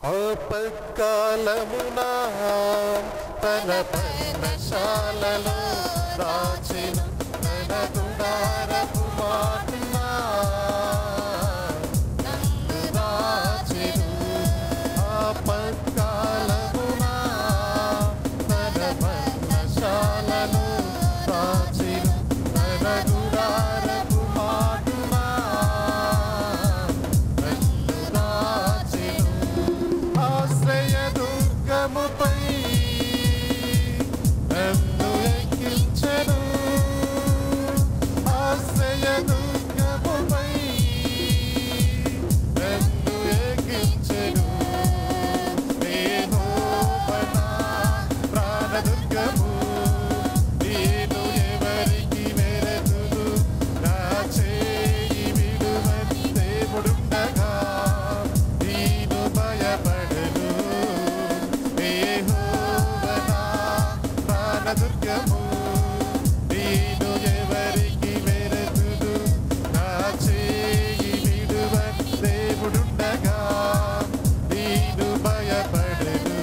ఆపత్కాలమున తన పర్ణశాలలో దాచిన తన గుడారపు మాటున నన్ను దాచెను. ఆపత్కాలమున తన పర్ణశాలలో దాచిన తన గుడారపు మాటున నన్ను దాచెను. ఆశ్రయ దుర్గముపై నన్ను ఎక్కించెను ఆశ్రయ దుర్గముపై నన్ను ఎక్కించెను నేను నా ప్రాణదుర్గము నేను ఎవరికి వెరతులు నా చేయి విడువని దేవుడుండగా నేను భయపడను యెహోవా ప్రాణదుర్గము నేను ఎవరికి వెరతులు నా చేయి విడువని దేవుడుండగా నేను భయపడను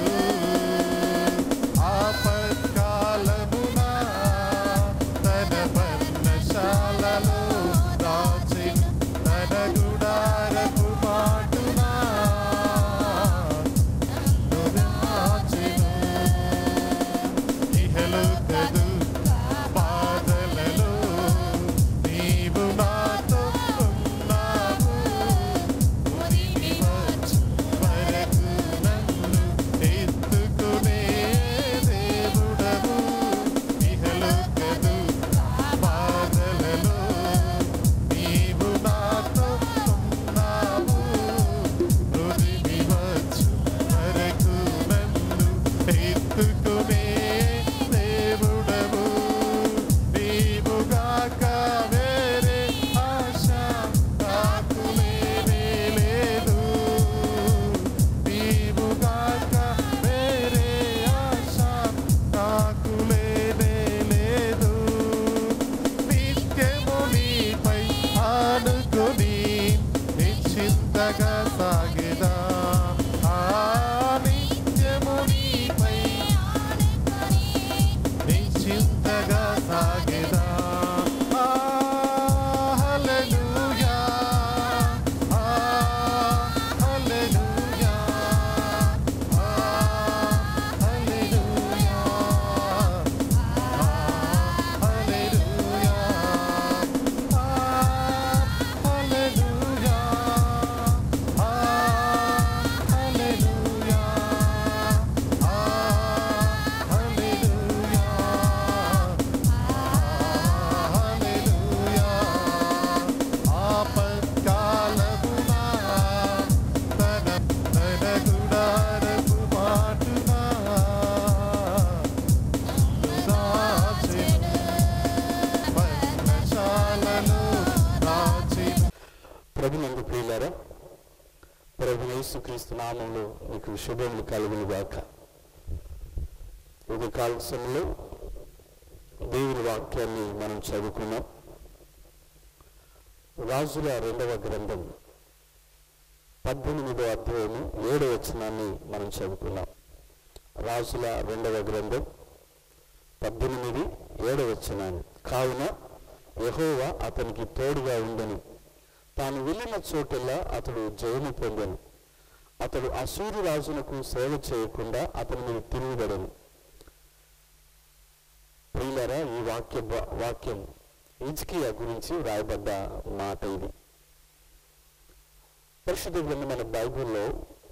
ఆపత్కాలమున తన పర్ణశాలలో దాచిన తన గుడారపు మాటున నన్ను దాచెను. ఇహలోకదు బాధలలో నీవు నాతో ఉన్నావు ఉనికి వచ్చు వరకు నన్ను ఎత్తుకునే దేవుడవు ఇహలోకదు బాధలలో నీవు నాతో ఉన్నావు ఉనికి వచ్చు వరకు నన్ను ఎత్తుకునే దేవుడవు నీవుగాక వేరే ఆశ నాకు లేనే లేదు నీవుగాక వేరే ఆశ నాకు లేనే లేదు నిత్యము నీపై ఆనుకొని నిశ్చింతగా సాగిదా ఆ నిత్యము నీపై నిశ్చింతగా సాగిదా ఆ, హల్లెలూయా ఆ, హల్లెలూయా ఆ, హల్లెలూయా ఆ, హల్లెలూయా ఆ, హల్లెలూయా ఆ, హల్లెలూయా ఆ, హల్లెలూయా హల్లెలూయా ఆపత్కాలమున తన తన గుడారపు మాటున దాచెను పర్ణశాలలో దాచెను ప్రభునందు ప్రియులారా ప్రభు యేసుక్రీస్తు నామంలో మీకు శుభములు కలుగును గాక ఇది కాల సమయంలో దేవుని వాక్యాన్ని మనం చదువుకున్నాం రాజుల రెండవ గ్రంథం పద్దెనిమిదవ అధ్యాయము ఏడవ వచనాన్ని మనం చదువుకున్నాం రాజుల రెండవ గ్రంథం పద్దెనిమిది ఏడవ వచనాన్ని కావున యెహోవా అతనికి తోడుగా ఉండని తాను వెళ్ళిన చోటెల్లా అతడు జయము పొందను అతడు అసూరు రాజునకు సేవ చేయకుండా అతని మీద తిరుగుబడను ప్రియులరా ఈ వాక్య వాక్యం ఇజ్కియా గురించి రాయబడ్డ మాట ఇది పరిశుద్ధ గ్రంథమైన బైబిల్లో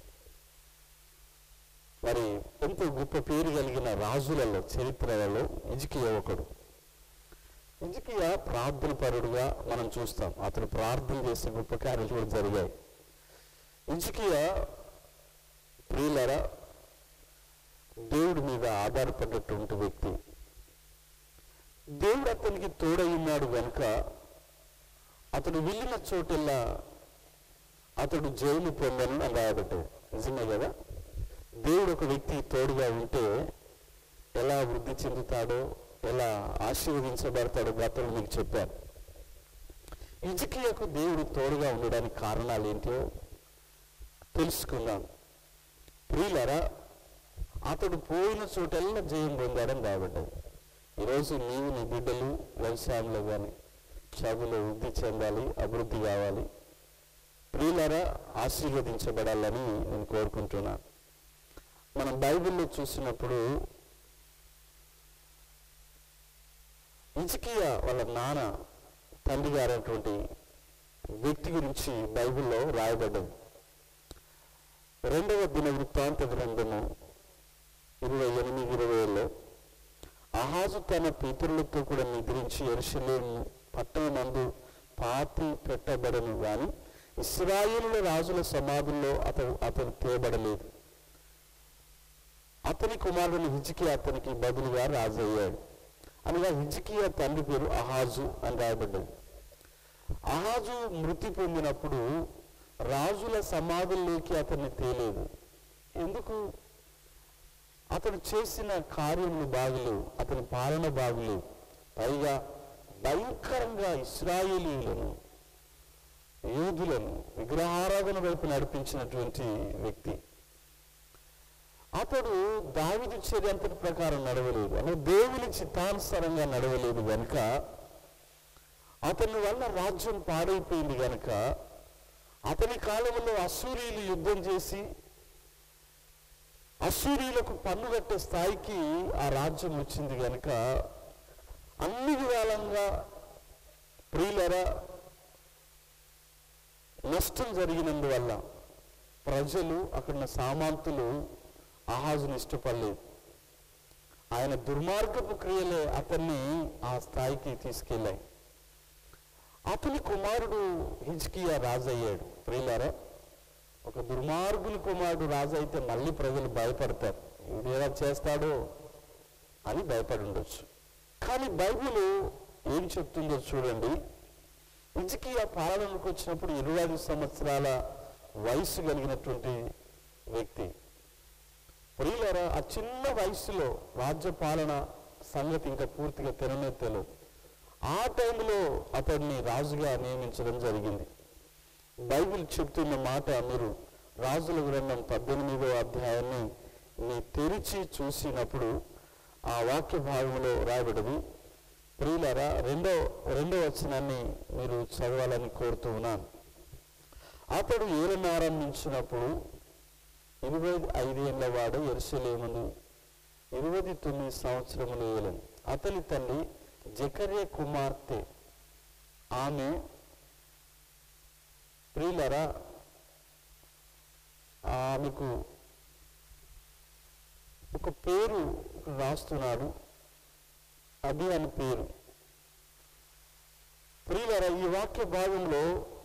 మరి ఎంతో గొప్ప పేరు కలిగిన రాజులలో చరిత్రలలో ఇజ్కియా ఒకడు ఇజ్కియా ప్రార్థన పరుడుగా మనం చూస్తాం అతను ప్రార్థన చేసే గొప్ప కార్యాలు కూడా జరిగాయి ఇజ్కియా ప్రియులరా దేవుడి మీద ఆధారపడ్డటువంటి వ్యక్తి దేవుడు అతనికి తోడై ఉన్నాడు కనుక అతడు వెళ్ళిన చోటెల్లా అతడు జైలు పొందను అని రాయబట్టే నిజమే కదా దేవుడు ఒక వ్యక్తి తోడుగా ఉంటే ఎలా వృద్ధి చెందుతాడో ఎలా ఆశీర్వదించబడతాడో గతంలో మీకు చెప్పాను ఇజకియకు దేవుడు తోడుగా ఉండడానికి కారణాలు ఏంటో తెలుసుకుందాం ప్రియులరా అతడు పోయిన చోటెల్లా జయం పొందాడని రాబడ్డది ఈరోజు నీవు నీ బిడ్డలు వ్యవసాయంలో కానీ చదువులో వృద్ధి చెందాలి అభివృద్ధి కావాలి ప్రియులరా ఆశీర్వదించబడాలని నేను కోరుకుంటున్నాను మనం బైబిల్లో చూసినప్పుడు ఇజికియ వాళ్ళ నాన్న తండ్రి గారైనటువంటి వ్యక్తి గురించి బైబిల్లో రాయబడ్డది రెండవ దిన వృత్తాంత గ్రంథము ఇరవై ఎనిమిది ఇరవైలో అహాజు తన పితరులతో కూడా నిద్రించి ఎరుసలేము పట్టణమందు పాతి పెట్టబడను గాని ఇస్రాయేలుల రాజుల సమాధుల్లో అతడు అతను తేబడలేదు అతని కుమారుడు హిజ్కి అతనికి బదులుగా రాజు అయ్యాడు అనగా హిజ్కియా తండ్రి పేరు అహాజు అని రాయబడ్డది అహాజు మృతి పొందినప్పుడు రాజుల సమాధుల్లోకి అతన్ని తేలేదు ఎందుకు అతను చేసిన కార్యములు బాగులేవు అతని పాలన బాగులేవు పైగా భయంకరంగా ఇస్రాయేలీలను యూదులను విగ్రహారాధన వైపు నడిపించినటువంటి వ్యక్తి అతడు దావిది చర్యంతటి ప్రకారం నడవలేదు అంటే దేవుని చిత్తానుసారంగా నడవలేదు గనుక అతని వల్ల రాజ్యం పాడైపోయింది గనుక అతని కాలంలో అసూరీలు యుద్ధం చేసి అసూరీలకు పన్ను కట్టే స్థాయికి ఆ రాజ్యం వచ్చింది గనుక అన్ని విధాలంగా ప్రియులరా నష్టం జరిగినందువల్ల ప్రజలు అక్కడున్న సామాంతులు ఆహాజును ఇష్టపడలేదు ఆయన దుర్మార్గపు క్రియలే అతన్ని ఆ స్థాయికి తీసుకెళ్ళాయి అతని కుమారుడు హిజ్కియా రాజు అయ్యాడు ప్రియులారా ఒక దుర్మార్గుని కుమారుడు రాజు అయితే మళ్ళీ ప్రజలు భయపడతారు వీడు ఎలా చేస్తాడో అని భయపడి ఉండొచ్చు కానీ బైబిల్ ఏం చెప్తుందో చూడండి హిజ్కియా పాలనకు వచ్చినప్పుడు ఇరవై ఐదు సంవత్సరాల వయసు కలిగినటువంటి వ్యక్తి ప్రియులరా ఆ చిన్న వయసులో రాజ్య పాలన సంగతి ఇంకా పూర్తిగా తెరనే తెలియదు ఆ టైంలో అతన్ని రాజుగా నియమించడం జరిగింది బైబిల్ చెప్తున్న మాట మీరు రాజుల గ్రంథం పద్దెనిమిదో అధ్యాయాన్ని మీ తెరిచి చూసినప్పుడు ఆ వాక్య భాగంలో రాయబడింది ప్రియులరా రెండో రెండో వచనాన్ని మీరు చదవాలని కోరుతూ ఉన్నాను అతడు ఏలన ఆరంభించినప్పుడు ఇరవై ఐదేళ్ల వాడు ఎరుసలేమును ఇరవై తొమ్మిది సంవత్సరములు ఏలను అతని తల్లి జకర్య కుమార్తె ఆమె ప్రియులరా ఆమెకు ఒక పేరు ఇక్కడ రాస్తున్నాడు అభి అని పేరు ప్రియులరా ఈ వాక్య భాగంలో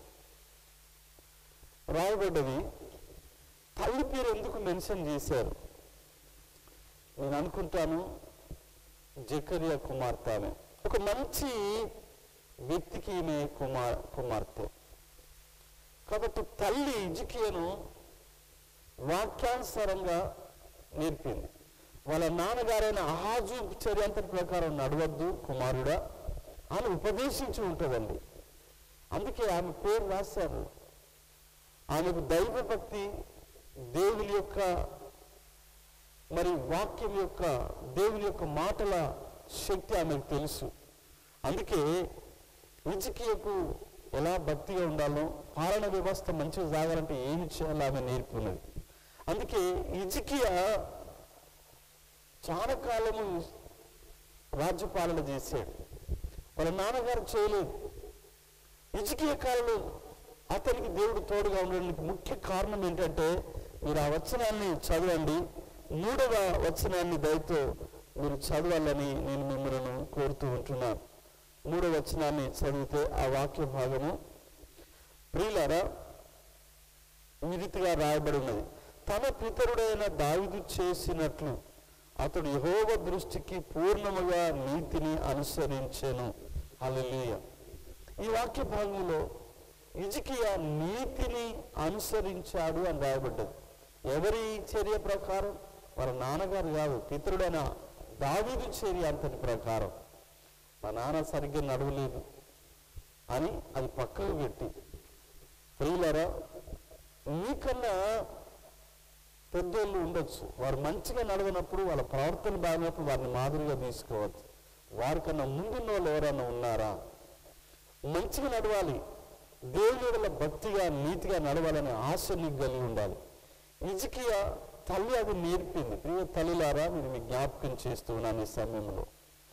రాయబడ్డది తల్లి పేరు ఎందుకు మెన్షన్ చేశారు నేను అనుకుంటాను జకరియా కుమార్తె ఆమె ఒక మంచి వ్యక్తికి ఈమె కుమార్ కుమార్తె కాబట్టి తల్లి ఇజికియను వాక్యానుసారంగా నేర్పింది వాళ్ళ నాన్నగారైన అహాజు చర్యాంతర ప్రకారం నడవద్దు కుమారుడా అని ఉపదేశించి ఉంటుందండి అందుకే ఆమె పేరు రాశారు ఆమెకు దైవభక్తి దేవుని యొక్క మరి వాక్యం యొక్క దేవుని యొక్క మాటల శక్తి ఆమెకు తెలుసు అందుకే ఇజికియకు ఎలా భక్తిగా ఉండాలో పాలన వ్యవస్థ మంచిగా సాగాలంటే ఏమి చేయాలో ఆమె నేర్పున్నది అందుకే ఇజికియ చాలా కాలము రాజ్యపాలన చేశాడు వాళ్ళ నాన్నగారు చేయలేదు ఇజికియ కాలంలో అతనికి దేవుడు తోడుగా ఉండడానికి ముఖ్య కారణం ఏంటంటే మీరు ఆ వచనాన్ని చదవండి మూడవ వచనాన్ని దయతో మీరు చదవాలని నేను మిమ్మల్ని కోరుతూ ఉంటున్నాను మూడవ వచనాన్ని చదివితే ఆ వాక్య భాగము ప్రియులారా ఈ రీతిగా రాయబడి ఉన్నది తన పితరుడైన దావిదు చేసినట్లు అతడు యహోవ దృష్టికి పూర్ణముగా నీతిని అనుసరించెను హల్లెలూయా ఈ వాక్య భాగంలో ఇజికియా నీతిని అనుసరించాడు అని రాయబడ్డది ఎవరి చర్య ప్రకారం వాళ్ళ నాన్నగారు కాదు పితరుడైన దావీదు చర్య అంతటి ప్రకారం మా నాన్న సరిగ్గా నడవలేదు అని అది పక్కకు పెట్టి ప్రియులరా నీకన్నా పెద్దోళ్ళు ఉండొచ్చు వారు మంచిగా నడవనప్పుడు వాళ్ళ ప్రవర్తన బాగినప్పుడు వారిని మాదిరిగా తీసుకోవచ్చు వారికన్నా ముందున్న వాళ్ళు ఎవరైనా ఉన్నారా మంచిగా నడవాలి దేవుని వల్ల భక్తిగా నీతిగా నడవాలనే ఆశ నీకు కలిగి ఉండాలి ఇజికియా తల్లి అది నేర్పింది ప్రియ తల్లిలారా మీరు మీ జ్ఞాపకం చేస్తూ ఉన్నాను ఈ సమయంలో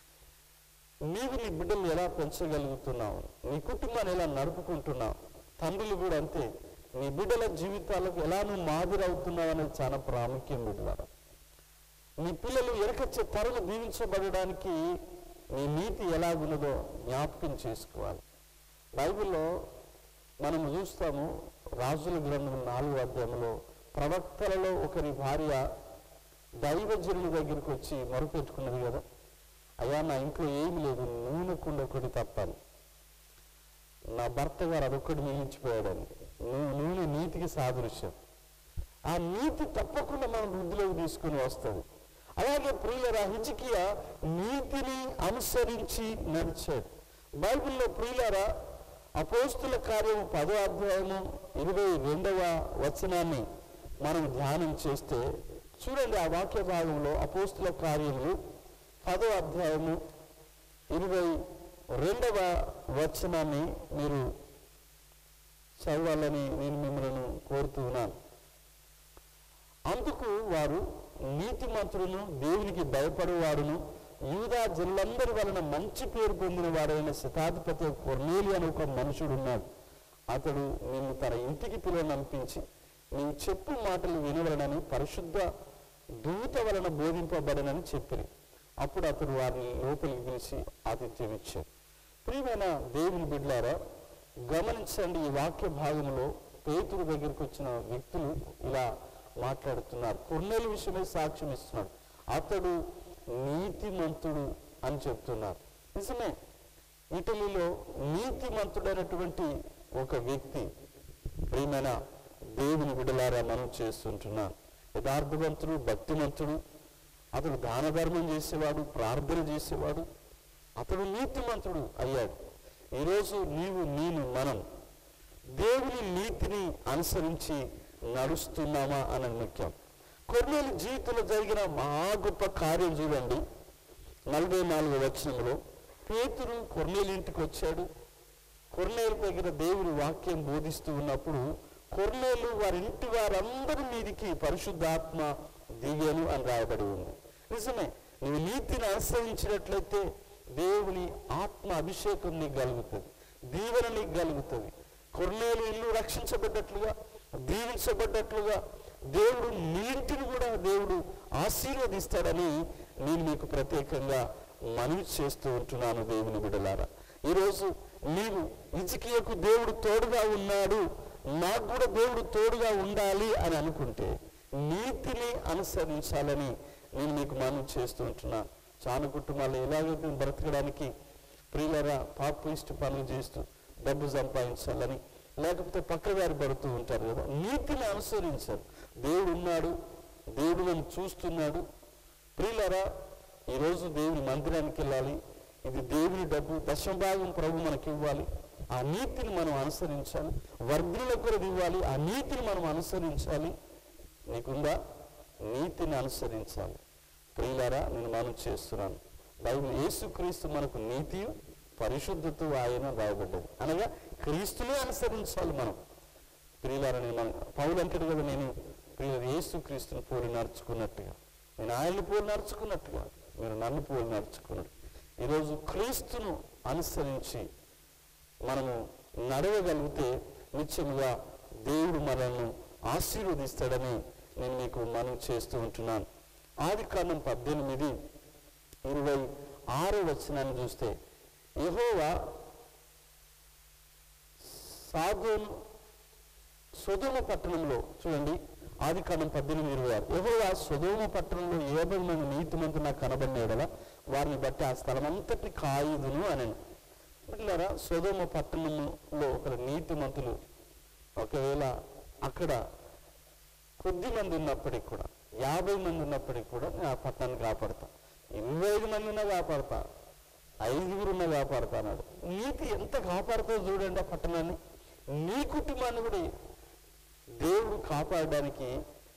నీవు నీ బిడ్డలు ఎలా పెంచగలుగుతున్నావు నీ కుటుంబాన్ని ఎలా నడుపుకుంటున్నావు తండ్రులు కూడా అంతే నీ బిడ్డల జీవితాలకు ఎలా నువ్వు మాదిరి అవుతున్నావు అనేది చాలా ప్రాముఖ్యం బిడ్డలారా నీ పిల్లలు ఎరకచ్చే తరలు దీవించబడడానికి నీ నీతి ఎలాగున్నదో జ్ఞాపకం చేసుకోవాలి బైబిల్లో మనం చూస్తాము రాజుల గ్రంథం నాలుగు అధ్యాయంలో ప్రవక్తలలో ఒకరి భార్య దైవజనుని దగ్గరికి వచ్చి మొరుపెట్టుకున్నది కదా అయ్యా నా ఇంట్లో ఏమి లేదు నూనె కుండ ఒకటి తప్పాలి నా భర్త గారు అదొక్కటి మిగిలించిపోయాడని నూ- నూనె నీతికి సాదృశ్యం ఆ నీతి తప్పకుండా మనం వృద్ధిలోకి తీసుకుని వస్తుంది అలాగే ప్రియుల హిజికియా నీతిని అనుసరించి నడిచాడు బైబిల్లో ప్రియులరా అపోస్తుల కార్యము పదో అధ్యాయము ఇరవై రెండవ వచనాన్ని మనం ధ్యానం చేస్తే చూడండి ఆ వాక్య భాగంలో అపోస్తుల కార్యములు పదో అధ్యాయము ఇరవై రెండవ వచనాన్ని మీరు చదవాలని నేను మిమ్మల్ని కోరుతూ ఉన్నాను అందుకు వారు నీతిమంతుడును దేవునికి భయపడేవాడును యూదా జిల్లందరి వలన మంచి పేరు పొందిన వాడైన శతాధిపతి కొర్నేలి అని ఒక మనుషుడు ఉన్నాడు అతడు నిన్ను తన ఇంటికి పిలువనంపించి నీవు చెప్పు మాటలు వినవలనని పరిశుద్ధ దూత వలన బోధింపబడనని చెప్పిరి అప్పుడు అతడు వారిని లోపలికి పిలిచి ఆతిథ్యం ఇచ్చాడు ప్రియమైన దేవుని బిడ్లారా గమనించండి ఈ వాక్య భాగంలో పేతురు దగ్గరికి వచ్చిన వ్యక్తులు ఇలా మాట్లాడుతున్నారు కొన్నేళ్ళ విషయమై సాక్ష్యం ఇస్తున్నాడు అతడు నీతిమంతుడు అని చెప్తున్నారు నిజమే ఇటలీలో నీతిమంతుడైనటువంటి ఒక వ్యక్తి ప్రియమైన దేవుని బిడలారా మనం చేస్తుంటున్నాను యథార్థవంతుడు భక్తిమంతుడు అతడు దాన ధర్మం చేసేవాడు ప్రార్థన చేసేవాడు అతడు నీతిమంతుడు అయ్యాడు ఈరోజు నీవు నేను మనం దేవుని నీతిని అనుసరించి నడుస్తున్నామా అని ముఖ్యం కొన్నేళ్ళ జీవితంలో జరిగిన మహా గొప్ప కార్యం చూడండి నలభై నాలుగు వచనంలో పేతురు కొర్నేలు ఇంటికి వచ్చాడు కొర్నేలు దగ్గర దేవుని వాక్యం బోధిస్తూ ఉన్నప్పుడు కొర్నేలు వారి ఇంటి వారందరి మీదికి పరిశుద్ధాత్మ దిగాను అని రాయబడి ఉంది నిజమే నువ్వు నీతిని అనుసరించినట్లయితే దేవుని ఆత్మ అభిషేకం నీకు కలుగుతుంది దీవెన నీకు కలుగుతుంది కొర్నేలు ఇల్లు రక్షించబడ్డట్లుగా దీవించబడ్డట్లుగా దేవుడు నీ ఇంటిని కూడా దేవుడు ఆశీర్వదిస్తాడని నేను మీకు ప్రత్యేకంగా మనవి చేస్తూ ఉంటున్నాను దేవుని బిడలారా ఈరోజు నీవు ఇజికియకు దేవుడు తోడుగా ఉన్నాడు నాకు కూడా దేవుడు తోడుగా ఉండాలి అని అనుకుంటే నీతిని అనుసరించాలని నేను మీకు మనవి చేస్తూ ఉంటున్నాను చాలా కుటుంబాలు ఎలాగైతే బ్రతకడానికి ప్రియులరా పాప ఇష్ట పనులు చేస్తూ డబ్బు సంపాదించాలని లేకపోతే పక్కదారి పడుతూ ఉంటారు కదా నీతిని అనుసరించారు దేవుడు ఉన్నాడు దేవుడు నన్ను చూస్తున్నాడు ప్రియులరా ఈరోజు దేవుని మందిరానికి వెళ్ళాలి ఇది దేవుని డబ్బు దశమ భాగం ప్రభు మనకి ఇవ్వాలి ఆ నీతిని మనం అనుసరించాలి వర్ధులకు కూడా ఇవ్వాలి ఆ నీతిని మనం అనుసరించాలి నీకుందా నీతిని అనుసరించాలి ప్రియులారా నేను మనం చేస్తున్నాను బైబిల్ యేసుక్రీస్తు మనకు నీతి పరిశుద్ధత ఆయన రాయబడ్డది అనగా క్రీస్తునే అనుసరించాలి మనం ప్రియులారా నేను మన పౌలు అంటాడు కదా నేను ప్రియుల యేసుక్రీస్తుని పోలి నడుచుకున్నట్టుగా నేను ఆయన్ని పోలి నడుచుకున్నట్టుగా మీరు నన్ను పోలి నడుచుకున్నట్టు ఈరోజు క్రీస్తును అనుసరించి మనము నడవగలిగితే నిత్యముగా దేవుడు మనల్ని ఆశీర్వదిస్తాడని నేను మీకు మనం చేస్తూ ఉంటున్నాను ఆది కాండం పద్దెనిమిది ఇరవై ఆరో వచనాన్ని చూస్తే యెహోవా సాధోను సొదోమ పట్టణంలో చూడండి ఆది కాండం పద్దెనిమిది ఇరవై ఆరు యెహోవా సొదోమ పట్టణంలో యాభై మంది నీతిమంతులు నాకు కనబడిన వారిని బట్టి ఆ స్థలం అంతటి కాయుదును అని పిల్లరా సొదోమ పట్టణంలో ఒక నీతిమంతులు ఒకవేళ అక్కడ కొద్ది మంది ఉన్నప్పటికి కూడా యాభై మంది ఉన్నప్పటికి కూడా నేను ఆ పట్టణాన్ని కాపాడతా ఇరవై ఐదు మంది ఉన్నా కాపాడతా ఐదుగురు ఉన్నా కాపాడతా అన్నాడు నీతి ఎంత కాపాడుతుందో చూడండి ఆ పట్టణాన్ని నీ కుటుంబాన్ని కూడా దేవుడు కాపాడడానికి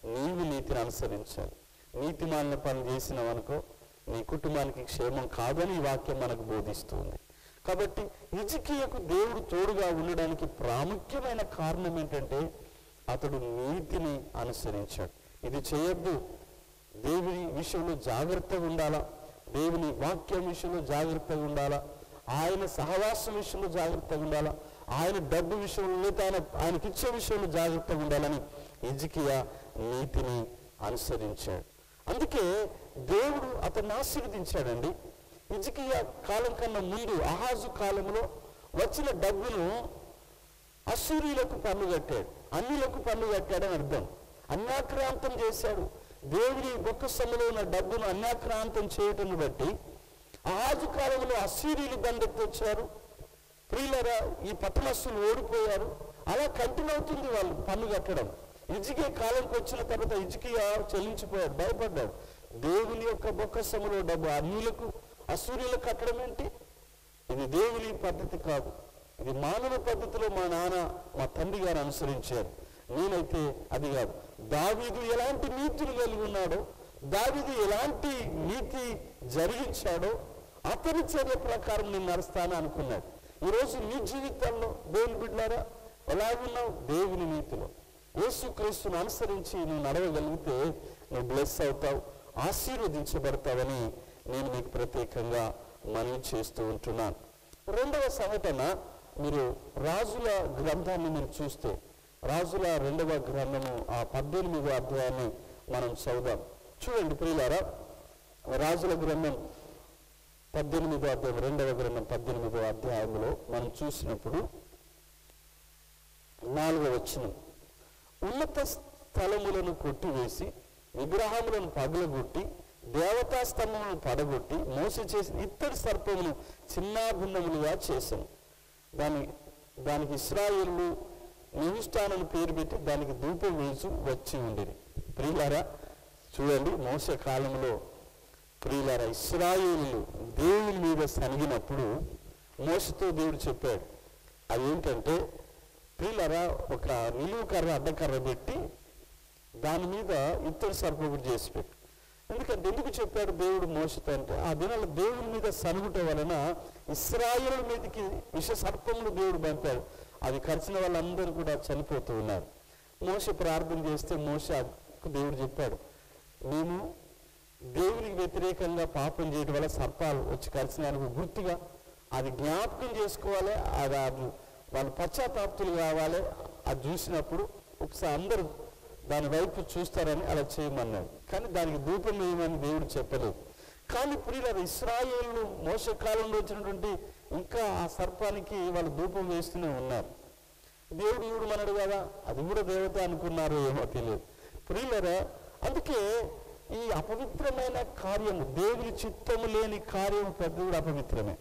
నీవు నీతిని అనుసరించాలి నీతి మాలిన పని చేసినావనుకో నీ కుటుంబానికి క్షేమం కాదని ఈ వాక్యం మనకు బోధిస్తుంది కాబట్టి హిజికియకు దేవుడు తోడుగా ఉండడానికి ప్రాముఖ్యమైన కారణం ఏంటంటే అతడు నీతిని అనుసరించాడు ఇది చేయొద్దు దేవుని విషయంలో జాగ్రత్తగా ఉండాలా దేవుని వాక్యం విషయంలో జాగ్రత్తగా ఉండాలా ఆయన సహవాసం విషయంలో జాగ్రత్తగా ఉండాలా ఆయన డబ్బు విషయంలో లేదా ఆయన ఆయనకి ఇచ్చే విషయంలో జాగ్రత్తగా ఉండాలని ఇజికియా నీతిని అనుసరించాడు అందుకే దేవుడు అతన్ని ఆశీర్వదించాడండి ఇజికియా కాలం కన్నా ముందు అహాజు కాలంలో వచ్చిన డబ్బును అసూరియులకు పన్ను కట్టాడు అన్యులకు పన్ను కట్టాడని అర్థం అన్యాక్రాంతం చేశాడు దేవుని గొప్ప సొమ్ములో ఉన్న డబ్బును అన్యాక్రాంతం చేయటం బట్టి ఆజు కాలంలో అసూరియులు దండెత్తి వచ్చారు ప్రియులరా ఈ పట్టణస్తులు ఓడిపోయారు అలా కంటిన్యూ అవుతుంది వాళ్ళు పన్ను కట్టడం ఇజికే కాలంకి వచ్చిన తర్వాత ఇజికియా చెల్లించిపోయాడు భయపడ్డాడు దేవుని యొక్క బొక్కసములో డబ్బు అన్యులకు అసూర్యులకు కట్టడం ఏంటి ఇది దేవుని పద్ధతి కాదు ఇది మానవ పద్ధతిలో మా నాన్న మా తండ్రి గారు అనుసరించారు నేనైతే అది కాదు దావీదు ఎలాంటి నీతిని కలిగి ఉన్నాడో దావీదు ఎలాంటి నీతి జరిగించాడో అతని చర్య ప్రకారం నేను నడుస్తాను అనుకున్నాడు ఈరోజు నీ జీవితాల్లో దేవుని బిడ్డారా ఎలాగున్నావు దేవుని నీతిలో యేసు క్రీస్తును అనుసరించి నువ్వు నడవగలిగితే నువ్వు బ్లెస్ అవుతావు ఆశీర్వదించబడతావని నేను మీకు ప్రత్యేకంగా మనవి చేస్తూ ఉంటున్నాను రెండవ సంఘటన మీరు రాజుల గ్రంథాన్ని మీరు చూస్తే రాజుల రెండవ గ్రంథము ఆ పద్దెనిమిదో అధ్యాయాన్ని మనం చదువుదాం చూడండి ప్రియులారా రాజుల గ్రంథం పద్దెనిమిదో అధ్యాయం రెండవ గ్రంథం పద్దెనిమిదో అధ్యాయంలో మనం చూసినప్పుడు నాలుగవ వచనం ఉన్నత స్థలములను కొట్టివేసి విగ్రహములను పగలగొట్టి దేవతా స్తంభములను పడగొట్టి మోస చేసిన ఇత్తడి సర్పములు చిన్నాభిన్నములుగా చేశాను దాని దానికి ఇస్రాయేలు నివిష్టానని పేరు పెట్టి దానికి ధూపం వేసు వచ్చి ఉండేది ప్రియులారా చూడండి మోస కాలంలో ప్రియులారా ఇస్రాయేలు దేవుని మీద సనిగినప్పుడు మోసతో దేవుడు చెప్పాడు అదేంటంటే ప్రియులారా ఒక నిలువు కర్ర అడ్డకర్ర పెట్టి దాని మీద ఇత్తడి సర్పం ఒకటి చేసి పెట్టు ఎందుకంటే ఎందుకు చెప్పాడు దేవుడు మోసతో అంటే ఆ దినాల దేవుని మీద సనుగుట వలన ఇస్రాయేల్ మీదకి విష సర్పములు దేవుడు పంపాడు అది కరిచిన వాళ్ళందరూ కూడా చనిపోతూ ఉన్నారు మోస ప్రార్థన చేస్తే మోస దేవుడు చెప్పాడు మేము దేవునికి వ్యతిరేకంగా పాపం చేయడం వల్ల సర్పాలు వచ్చి కలిసినానికి గుర్తుగా అది జ్ఞాపకం చేసుకోవాలి అది అది వాళ్ళు పశ్చాత్తాప్తులు కావాలి అది చూసినప్పుడు ఒకసారి అందరూ దాని వైపు చూస్తారని అలా చేయమన్నాడు కానీ దానికి ధూపం వేయమని దేవుడు చెప్పలేదు కానీ ప్రియుల ఇస్రాయేళ్ళు మోసకాలంలో వచ్చినటువంటి ఇంకా ఆ సర్పానికి వాళ్ళు ధూపం వేస్తూనే ఉన్నారు దేవుడు ఇవుడు మనడు కదా అది కూడా దేవత అనుకున్నారు ఏమో తెలియదు ప్రియులరా అందుకే ఈ అపవిత్రమైన కార్యము దేవుని చిత్తము లేని కార్యము పెద్ద కూడా అపవిత్రమే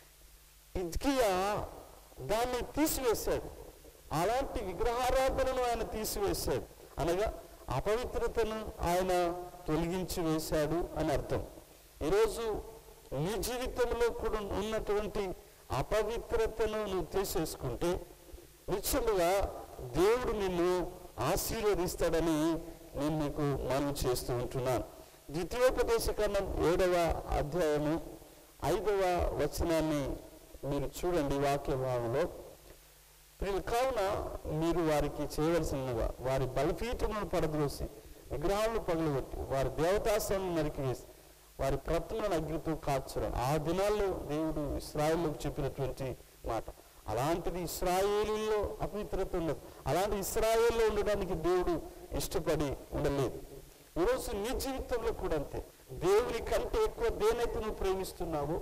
ఇజ్కియా దాన్ని తీసివేశాడు అలాంటి విగ్రహారాధనను ఆయన తీసివేశాడు అనగా అపవిత్రతను ఆయన తొలగించి వేశాడు అని అర్థం ఈరోజు నీ జీవితంలో కూడా ఉన్నటువంటి అపవిత్రతను నువ్వు తీసేసుకుంటే నిశ్చయముగా దేవుడు నిన్ను ఆశీర్వదిస్తాడని నేను మీకు మనవి చేస్తూ ఉంటున్నాను ద్వితీయోపదేశ కన్నం ఏడవ అధ్యాయము ఐదవ వచనాన్ని మీరు చూడండి వాక్య భాగంలో ప్రియులు కావున మీరు వారికి చేయవలసినగా వారి బలిపీఠములను పడద్రోసి విగ్రహాలను పగలగొట్టి వారి దేవతాశ్రమం నరికివేసి వారి ప్రతిమలను అగ్నితో కాల్చడం ఆ దినాల్లో దేవుడు ఇస్రాయేల్లోకి చెప్పినటువంటి మాట అలాంటిది ఇస్రాయేలీలో అపవిత్రత ఉండదు అలాంటి ఇస్రాయేల్లో ఉండడానికి దేవుడు ఇష్టపడి ఉండలేదు ఈరోజు నీ జీవితంలో కూడా అంతే దేవుని కంటే ఎక్కువ దేనైతే నువ్వు ప్రేమిస్తున్నావో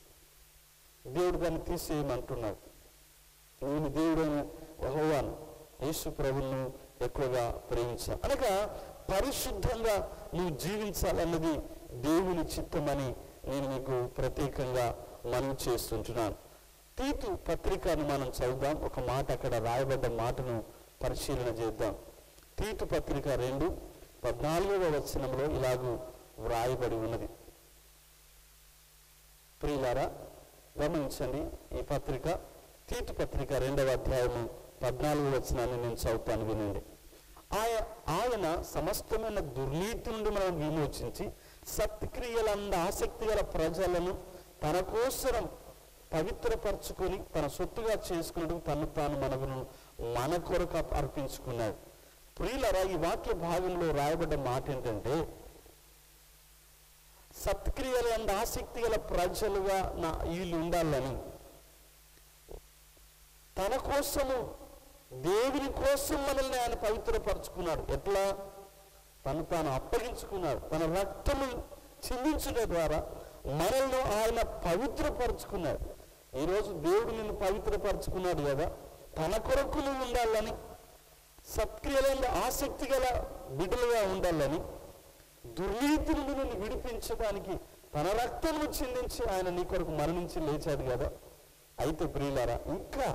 దేవుడు దాన్ని తీసేయమంటున్నాడు నేను దేవుడైన యెహోవాను యేసు ప్రభువును ఎక్కువగా ప్రేమించాలి అనగా పరిశుద్ధంగా నువ్వు జీవించాలన్నది దేవుని చిత్తమని నేను మీకు ప్రత్యేకంగా మనవి చేస్తుంటున్నాను తీతు పత్రికను మనం చదువుదాం ఒక మాట అక్కడ రాయబడ్డ మాటను పరిశీలన చేద్దాం తీతు పత్రిక రెండు పద్నాలుగవ వచనంలో ఇలాగూ వ్రాయబడి ఉన్నది ప్రియులారా గమనించండి ఈ పత్రిక తీతు పత్రిక రెండవ అధ్యాయము పద్నాలుగు వచనాన్ని నేను చదువుతాను వినండి ఆయ ఆయన సమస్తమైన దుర్నీతి నుండి మనం విమోచించి సత్క్రియలంద ఆసక్తి గల ప్రజలను తన కోసరం పవిత్రపరచుకొని తన సొత్తుగా చేసుకున్నట్టు తను తాను మనకు మన కొరకు అర్పించుకున్నాడు ప్రియులరా ఈ వాక్య భాగంలో రాయబడ్డ మాట ఏంటంటే సత్క్రియలు అండ్ ఆసక్తి గల ప్రజలుగా నా వీళ్ళు ఉండాలని తన కోసము దేవుని కోసం మనల్ని ఆయన పవిత్రపరచుకున్నాడు ఎట్లా తను తాను అప్పగించుకున్నాడు తన రక్తము చిందించుట ద్వారా మనల్ని ఆయన పవిత్రపరచుకున్నాడు ఈరోజు దేవుడు నిన్ను పవిత్రపరచుకున్నాడు కదా తన కొరకు నువ్వు ఉండాలని సత్క్రియలలో ఆసక్తి గల బిడ్డలుగా ఉండాలని దుర్నీతి నుండి నిన్ను విడిపించడానికి తన రక్తము చిందించి ఆయన నీ కొరకు మరణించి లేచాడు కదా అయితే ప్రియులారా ఇంకా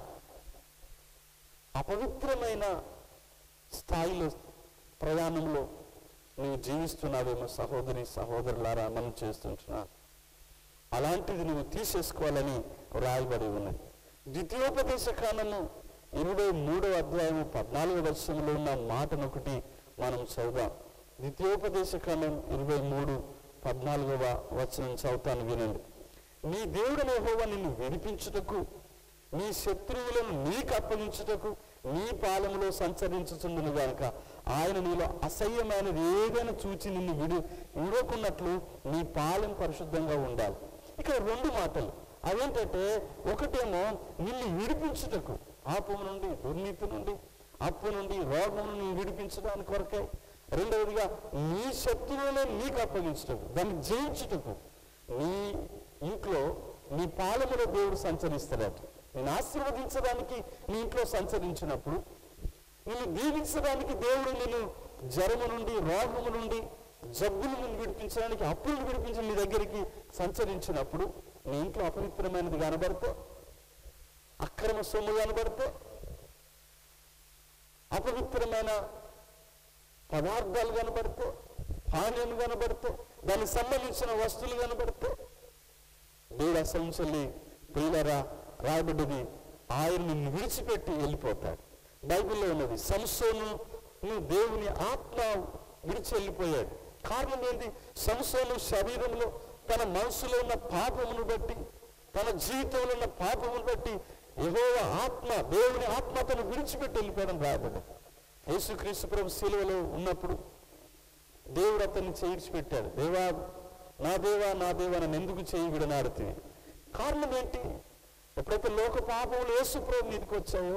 అపవిత్రమైన స్థాయిలో ప్రయాణంలో నువ్వు జీవిస్తున్నావేమో సహోదరి సహోదరులారా మనం చేస్తుంటున్నా అలాంటిది నువ్వు తీసేసుకోవాలని రాయబడి ఉన్నది ద్వితీయోపదేశ కాండము ఇరవై మూడవ అధ్యాయము పద్నాలుగో వర్షంలో ఉన్న మాటను ఒకటి మనం చదువుదాం ద్వితీయోపదేశ కాండం ఇరవై మూడు పద్నాలుగవ వచనం చదువుతాను వినండి నీ దేవుడు యెహోవా నిన్ను విడిపించుటకు నీ శత్రువులను నీకు అప్పగించుటకు నీ పాలములో సంచరించుచుండును గనుక ఆయన నీలో అసహ్యమైనది ఏదైనా చూచి నిన్ను విడి విడవకున్నట్లు నీ పాలెం పరిశుద్ధంగా ఉండాలి ఇక్కడ రెండు మాటలు అదేంటంటే ఒకటేమో నిన్ను విడిపించుటకు పాపం నుండి దుర్నీతి నుండి అప్పు నుండి రోగం నుండి విడిపించడానికి కొరకే రెండవదిగా నీ శత్రువులను నీకు అప్పగించుటకు దాన్ని జయించుటకు నీ ఇంట్లో నీ పాలములో దేవుడు సంచరిస్తాడట నేను ఆశీర్వదించడానికి నీ ఇంట్లో సంచరించినప్పుడు నిన్ను దీవించడానికి దేవుడు నిన్ను జ్వరము నుండి రోగము నుండి జబ్బుల నుండి విడిపించడానికి అప్పులను విడిపించి నీ దగ్గరికి సంచరించినప్పుడు నీ ఇంట్లో అపవిత్రమైనది కనబడితే అక్రమ సొమ్ము కనబడితే అపవిత్రమైన పదార్థాలు కనబడితే పానీయం కనబడితే దానికి సంబంధించిన వస్తువులు కనబడితే దేవుడు అసలు ప్రియులరా రాయబడ్డది ఆయన నిన్ను విడిచిపెట్టి వెళ్ళిపోతాడు బైబిల్లో ఉన్నది సంసోను నువ్వు దేవుని ఆత్మ విడిచి వెళ్ళిపోయాడు కారణం ఏంటి సంసోను శరీరంలో తన మనసులో ఉన్న పాపమును బట్టి తన జీవితంలో ఉన్న పాపమును బట్టి యెహోవ ఆత్మ దేవుని ఆత్మ తను విడిచిపెట్టి వెళ్ళిపోవడం రాయబడ్డది యేసుక్రీస్తు ప్రభు శిలువలో ఉన్నప్పుడు దేవుడు అతన్ని చేయించిపెట్టాడు దేవా నా దేవా నా దేవా నన్ను ఎందుకు చేయి విడనాడుతుంది కారణం ఏంటి ఎప్పుడైతే లోక పాపములు యేసు ప్రభు మీదకి వచ్చాయో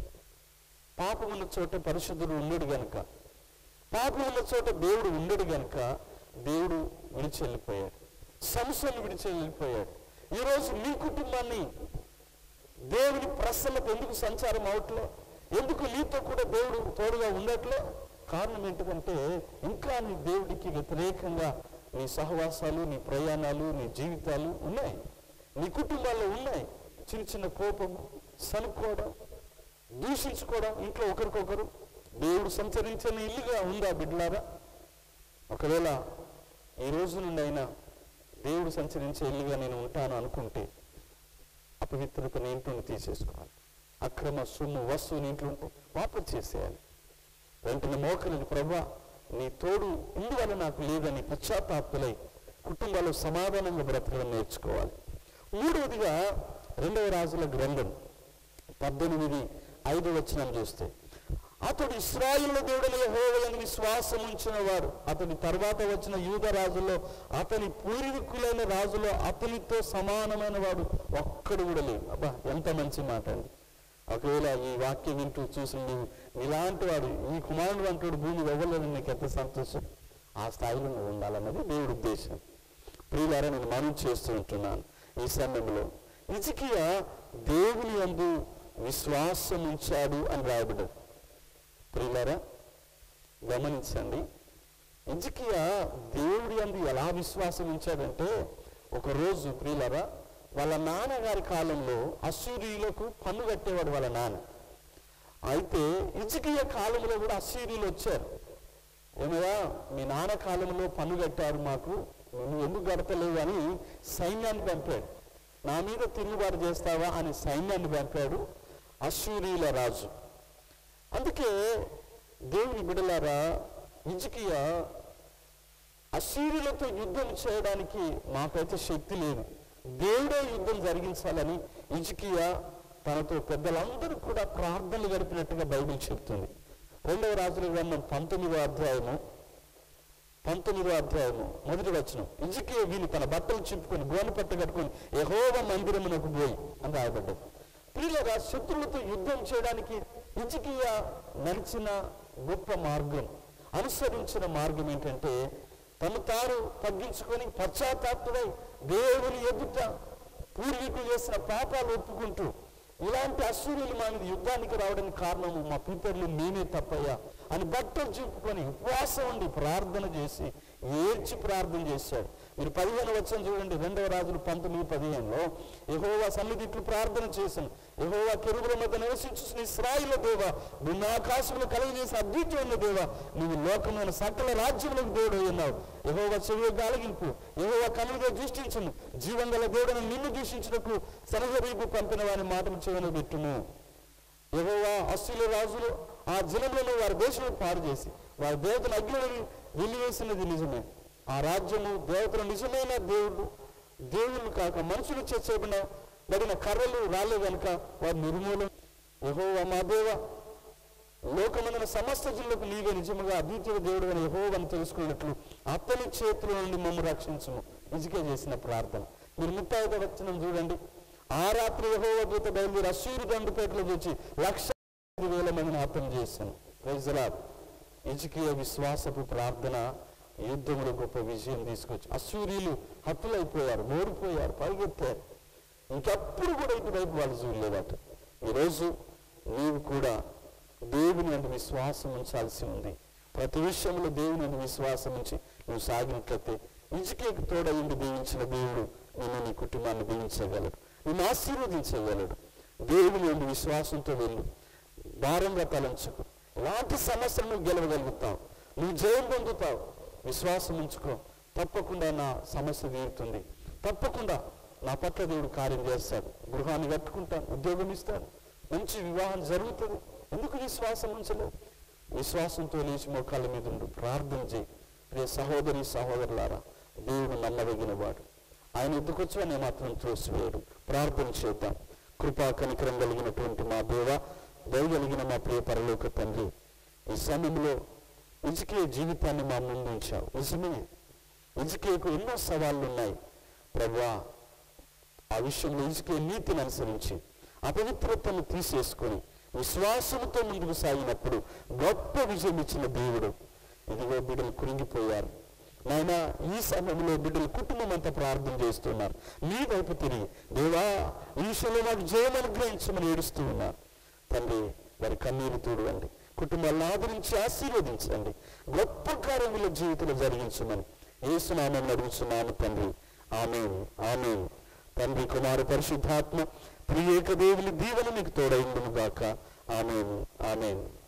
పాపం ఉన్న చోట పరిశుద్ధుడు ఉండడు గనుక పాపం ఉన్న చోట దేవుడు ఉండడు గనుక దేవుడు విడిచి వెళ్ళిపోయాడు సంస్థను విడిచి వెళ్ళిపోయాడు ఈరోజు మీ కుటుంబాన్ని దేవుని ప్రసన్నత ఎందుకు సంచారం అవట్లే ఎందుకు నీతో కూడా దేవుడు తోడుగా ఉండట్లే కారణం ఏంటిదంటే ఇంకా నీ దేవుడికి వ్యతిరేకంగా నీ సహవాసాలు నీ ప్రయాణాలు నీ జీవితాలు ఉన్నాయి నీ కుటుంబాల్లో ఉన్నాయి చిన్న చిన్న కోపము సనుక్కోవడం దూషించుకోవడం ఇంట్లో ఒకరికొకరు దేవుడు సంచరించిన ఇల్లుగా ఉందా బిడ్డలారా ఒకవేళ ఈ రోజు నుండి అయినా దేవుడు సంచరించే ఇల్లుగా నేను ఉంటాను అనుకుంటే అపవిత్రతను ఇంట్లో తీసేసుకోవాలి అక్రమ సొమ్ము వస్తువుని ఇంట్లో ఉంటే వాపసు చేసేయాలి వెంటనే మోకరిని ప్రభా నీ తోడు ఇందువల్ల నాకు లేదని పశ్చాత్తాపులై కుటుంబాల్లో సమాధానంగా బ్రతకడం నేర్చుకోవాలి మూడవదిగా రెండవ రాజుల గ్రంథం పద్దెనిమిది ఐదు వచనం చూస్తే అతడు ఇస్రాయిల్ దేవుడని యెహోవాయందు విశ్వాసం ఉంచిన వాడు అతని తర్వాత వచ్చిన యూద రాజుల్లో అతని పూర్వీకులైన రాజులో అతనితో సమానమైన వాడు ఒక్కడు కూడా లేడు అబ్బా ఎంత మంచి మాట అండి ఒకవేళ ఈ వాక్యం వింటూ చూసి నువ్వు ఇలాంటి వాడు ఈ కుమారుడు అంటాడు భూమి ఇవ్వలేదు నీకు ఎంత సంతోషం ఆ స్థాయిలో నువ్వు ఉండాలన్నది దేవుడి ఉద్దేశం ప్రియులారా నేను మనం చేస్తూ ఉంటున్నాను ఈ సమయంలో ఇజికియా దేవుని యందు విశ్వాసం ఉంచాడు అని రాయబడ్డది ప్రియులారా గమనించండి ఇజికియా దేవుడి అందు ఎలా విశ్వాసం ఉంచాడంటే ఒకరోజు ప్రియులారా వాళ్ళ నాన్నగారి కాలంలో అసూరియులకు పన్ను కట్టేవాడు వాళ్ళ నాన్న అయితే ఇజికియ కాలంలో కూడా అసూరియులు వచ్చారు ఏమయ్యా మీ నాన్న కాలంలో పన్ను కట్టారు మాకు నువ్వు ఎందుకు కడతలేవు అని సైన్యాన్ని పంపాడు నా మీద తిరుగుబాటు చేస్తావా అని సైన్యాన్ని పంపాడు అశూరియుల రాజు అందుకే దేవుని బిడలారా ఇజికియా అసీరులతో యుద్ధం చేయడానికి మాకైతే శక్తి లేదు దేవుడే యుద్ధం జరిగించాలని ఇజికియా తనతో పెద్దలందరూ కూడా ప్రార్థనలు గడిపినట్టుగా బైబిల్ చెప్తుంది రెండవ రాజుల గ్రంథం పంతొమ్మిదో అధ్యాయము పంతొమ్మిదో అధ్యాయము మొదటి వచనం ఇజికియా వీని తన బట్టలు చింపుకొని గోనె పట్ట కట్టుకొని యహోవ మందిరమునకు పోయి అని రాయబడ్డది ప్రియులగా శత్రులతో యుద్ధం చేయడానికి ఇజికియా నడిచిన గొప్ప మార్గం అనుసరించిన మార్గం ఏంటంటే తను తాను తగ్గించుకొని పశ్చాత్తాపుడై దేవుని ఎదుట పూర్వీకులు చేసిన పాపాలు ఒప్పుకుంటూ ఇలాంటి అసూరులు మా మీద యుద్ధానికి రావడానికి కారణము మా పితరులు మేమే తప్పయ్యా అని బట్టలు చూపుకొని ఉపవాసం ఉండి ప్రార్థన చేసి ఏడ్చి ప్రార్థన చేశాడు మీరు పదిహేను వచ్చిన చూడండి రెండవ రాజులు పంతొమ్మిది పదిహేనులో యహోవా సన్నిధి ఇట్లు ప్రార్థన చేశాను యహోవా కెరుగుల మధ్య నివసించుసిన ఇస్రాయిల దేవ నిన్న ఆకాశంలో కలుగజేసిన అద్వితీయమైన దేవ నువ్వు లోకమైన సకల రాజ్యములకు దేవుడు ఉన్నావు యహోవా చెవి గాలగింపు యహోవా కనులుగా దృష్టించును జీవం గల దేవుడని నిన్ను దూషించినట్లు సనహరీపు పంపిన వారి మాటలు చెవిన పెట్టును యెహోవా అస్సుల రాజులు ఆ జనములను వారి దేశంలో పాడు చేసి వారి దేవతను అగ్నిని వెలివేసినది నిజమే ఆ రాజ్యము దేవతలు నిజమైన దేవుడు దేవుళ్ళు కాక మనుషులు చేసేబడిన బడిన కర్రలు రాలే కనుక వారి నిర్మూలం యెహోవా మా దేవ లోకమందున సమస్త జిల్లకు నీవే నిజముగా అద్వితీయ దేవుడు అని యహోవని తెలుసుకున్నట్లు అతని చేతుల నుండి మమ్మ రక్షించుము ఇజికే చేసిన ప్రార్థన మీరు ముప్పై ఐదో వచ్చిన చూడండి ఆ రాత్రి యహోవ దూత బయలుదేరి అసూరు దండుపేటలో చూచి లక్ష ఐదు వేల మందిని హతం చేశాను ప్రైజలాడ్ ఇజికియ విశ్వాసపు ప్రార్థన యుద్ధంలో గొప్ప విజయం తీసుకొచ్చి అసూరీలు హతులైపోయారు ఓడిపోయారు పరిగెత్తారు ఇంకెప్పుడు కూడా ఇటువైపు వాళ్ళు చూడలేదట ఈరోజు నీవు కూడా దేవుని అంటే విశ్వాసం ఉంచాల్సి ఉంది ప్రతి విషయంలో దేవుని అంటే విశ్వాసం ఉంచి నువ్వు సాగినట్లయితే ఇజికేకి తోడయిండి దీవించిన దేవుడు నిన్ను నీ కుటుంబాన్ని దీవించగలడు నిన్ను ఆశీర్వదించగలడు దేవుని అంటే విశ్వాసంతో వెళ్ళు భారంగా తలంచుకు ఎలాంటి సమస్యలు నువ్వు గెలవగలుగుతావు నువ్వు జయం పొందుతావు విశ్వాసం ఉంచుకో తప్పకుండా నా సమస్య తీరుతుంది తప్పకుండా నా పట్ల దేవుడు కార్యం చేస్తాడు గృహాన్ని కట్టుకుంటాను ఉద్యోగం ఇస్తాడు మంచి వివాహం జరుగుతుంది ఎందుకు విశ్వాసం ఉంచలేదు విశ్వాసంతో లేచి మోకాళ్ళ మీద ఉండు ప్రార్థన చేయి ప్రియ సహోదరి సహోదరులారా దేవుడు నమ్మదగిన వాడు ఆయన ఎందుకొచ్చు అని మాత్రం త్రోసివేయడు ప్రార్థన చేద్దాం కృపా కనికరం కలిగినటువంటి మా దేవ దయగలిగిన మా ప్రియ పరలోక తండ్రి ఈ సమయంలో ఇజికే జీవితాన్ని మా ముందు ఉంచావు నిజమే ఇజికేకు ఎన్నో సవాళ్ళు ఉన్నాయి ప్రభా ఆ విషయంలో ఇసుకే నీతిని అనుసరించి అపవిత్రతను తీసేసుకొని విశ్వాసంతో ముందుకు సాగినప్పుడు గొప్ప విజయం ఇచ్చిన దేవుడు ఇదిగో బిడ్డలు కురింగిపోయారు నాయన ఈ సమయంలో బిడ్డలు కుటుంబం అంతా ప్రార్థన చేస్తున్నారు నీ వైపు తిరిగి దేవా ఈ విషయంలో మాకు జయం అనుగ్రహించమని ఏడుస్తూ ఉన్నారు తండ్రి వారి కన్నీరు తూడవండి కుటుంబాలను ఆదరించి ఆశీర్వదించండి గొప్ప కార్యముల జీవితంలో జరిగించమని ఏసునామం అడుగుతున్నాను తండ్రి ఆమెన్ ఆమెన్ తండ్రి కుమారు పరిశుద్ధాత్మ ప్రియేక దేవుని దీవెన మీకు తోడైండును గాక ఆమెన్ ఆమెన్